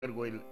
விநாயகர் கோயில்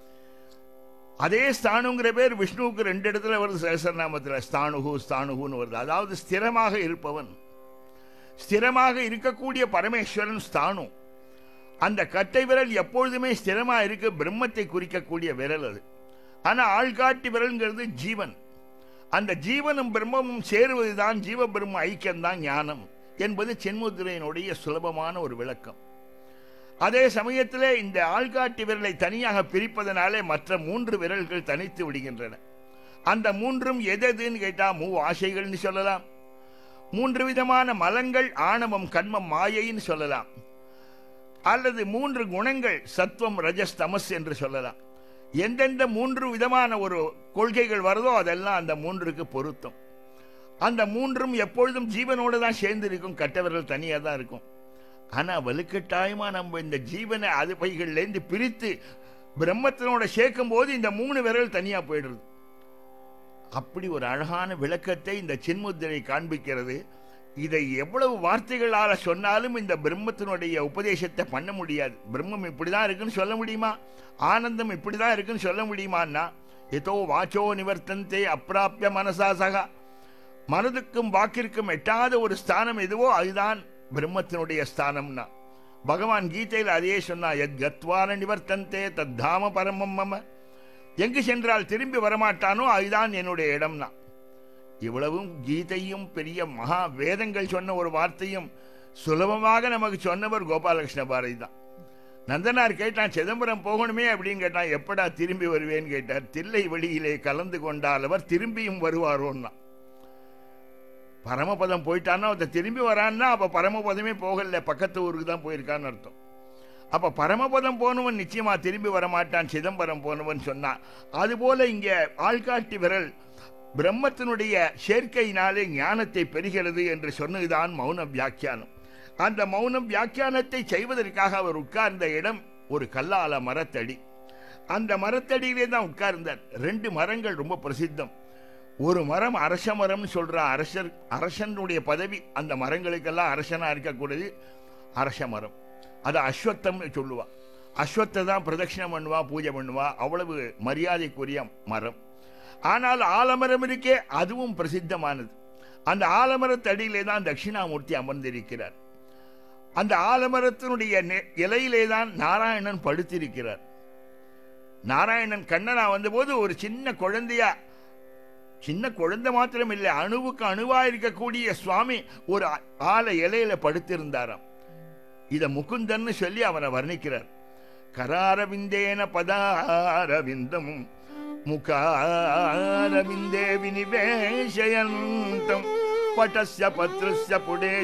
அதே ஸ்தானுங்கிற பேர் விஷ்ணுவுக்கு ரெண்டு இடத்துல வருது சகசரநாமத்தில் ஸ்தானுகு ஸ்தானுகுன்னு வருது அதாவது ஸ்திரமாக இருப்பவன் ஸ்திரமாக இருக்கக்கூடிய பரமேஸ்வரன் ஸ்தானு அந்த கட்டை விரல் எப்பொழுதுமே ஸ்திரமா இருக்க பிரம்மத்தை குறிக்கக்கூடிய விரல் அது ஆனா ஆள்காட்டி விரல்ங்கிறது ஜீவன் அந்த ஜீவனும் பிரம்மமும் சேருவதுதான் ஜீவ பிரம்ம ஐக்கியம்தான் ஞானம் என்பது சென்முத்திரையினுடைய சுலபமான ஒரு விளக்கம் அதே சமயத்திலே இந்த ஆள்காட்டி விரலை தனியாக பிரிப்பதனாலே மற்ற மூன்று விரல்கள் தனித்து விடுகின்றன அந்த மூன்றும் எதெதுன்னு கேட்டா மூ ஆசைகள்னு சொல்லலாம் மூன்று விதமான மலங்கள் ஆணவம் கண்மம் மாயைன்னு சொல்லலாம் அல்லது மூன்று குணங்கள் சத்துவம் ரஜஸ் தமஸ் என்று சொல்லலாம் எந்தெந்த மூன்று விதமான ஒரு கொள்கைகள் வருதோ அதெல்லாம் அந்த மூன்றுக்கு பொருத்தம் அந்த மூன்றும் எப்பொழுதும் ஜீவனோடு தான் சேர்ந்து இருக்கும் கட்டவர்கள் தனியாக தான் இருக்கும் ஆனா வலுக்கட்டாயமா நம்ம இந்த ஜீவனை அது பைகள்லேருந்து பிரித்து பிரம்மத்தினோட சேர்க்கும் போது இந்த மூணு விரல் தனியா போயிடுறது அப்படி ஒரு அழகான விளக்கத்தை இந்த சின்முத்திரை காண்பிக்கிறது இதை எவ்வளவு வார்த்தைகளால சொன்னாலும் இந்த பிரம்மத்தினுடைய உபதேசத்தை பண்ண முடியாது பிரம்மம் இப்படிதான் இருக்குன்னு சொல்ல முடியுமா ஆனந்தம் இப்படிதான் இருக்குன்னு சொல்ல முடியுமான்னா ஏதோ வாச்சோ நிவர்த்தந்தே அப்பிராப்பிய மனசா சகா மனதுக்கும் வாக்கிற்கும் எட்டாத ஒரு ஸ்தானம் எதுவோ அதுதான் பிரம்மத்தினுடைய ஸ்தானம்னா பகவான் கீதையில் அதையே சொன்னா எத் கத்வான நிவர்த்தந்தே தத்தாம பரமம் மம எங்கு சென்றால் திரும்பி வரமாட்டானோ அதுதான் என்னுடைய இடம்னா இவ்வளவும் கீதையும் பெரிய மகா வேதங்கள் சொன்ன ஒரு வார்த்தையும் சுலபமாக நமக்கு சொன்னவர் கோபாலகிருஷ்ண பாரதி தான் நந்தனார் கேட்டான் சிதம்பரம் போகணுமே அப்படின்னு கேட்டான் எப்படா திரும்பி வருவேன்னு கேட்டார் தில்லை வெளியிலே கலந்து கொண்டால் அவர் திரும்பியும் வருவாரோன்னா பரமபதம் போயிட்டான்னா அவன் திரும்பி வரான்னா அப்ப பரமபதமே போகல பக்கத்து ஊருக்கு தான் போயிருக்கான்னு அர்த்தம் அப்ப பரமபதம் போனவன் நிச்சயமா திரும்பி வரமாட்டான் சிதம்பரம் போனவன் சொன்னான் அதுபோல இங்க ஆள்காட்டி விரல் பிரம்மத்தினுடைய சேர்க்கையினாலே ஞானத்தை பெறுகிறது என்று சொன்னதுதான் மௌன வியாக்கியானம் அந்த மௌனம் வியாக்கியானத்தை செய்வதற்காக அவர் உட்கார்ந்த இடம் ஒரு கல்லால மரத்தடி அந்த மரத்தடியிலே தான் உட்கார்ந்தார் ரெண்டு மரங்கள் ரொம்ப பிரசித்தம் ஒரு மரம் அரச மரம்னு சொல்ற அரசர் அரசனுடைய பதவி அந்த மரங்களுக்கெல்லாம் அரசனா இருக்கக்கூடியது அரச மரம் அது அஸ்வத்தம்னு சொல்லுவா அஸ்வத்தை தான் பிரதட்சிணம் பண்ணுவா பூஜை பண்ணுவா அவ்வளவு மரியாதைக்குரிய மரம் ஆனால் ஆலமரம் இருக்கே அதுவும் பிரசித்தமானது அந்த ஆலமரத்தடியிலே தான் தட்சிணாமூர்த்தி அமர்ந்திருக்கிறார் அந்த ஆலமரத்தினுடைய இலையிலே தான் நாராயணன் படுத்திருக்கிறார் நாராயணன் கண்ணனா வந்தபோது ஒரு சின்ன குழந்தையா சின்ன குழந்தை மாத்திரம் இல்லை அணுவுக்கு அணுவா இருக்கக்கூடிய சுவாமி ஒரு ஆல இலையில படுத்திருந்தாராம் இத முகுந்தன்னு சொல்லி அவனை வர்ணிக்கிறார் கராரவிந்தேன பதாரவிந்தம் முகாரவிந்தே வினிவேஷயந்தம் பட்டஸ்ய பத்ரஸ்ய புடே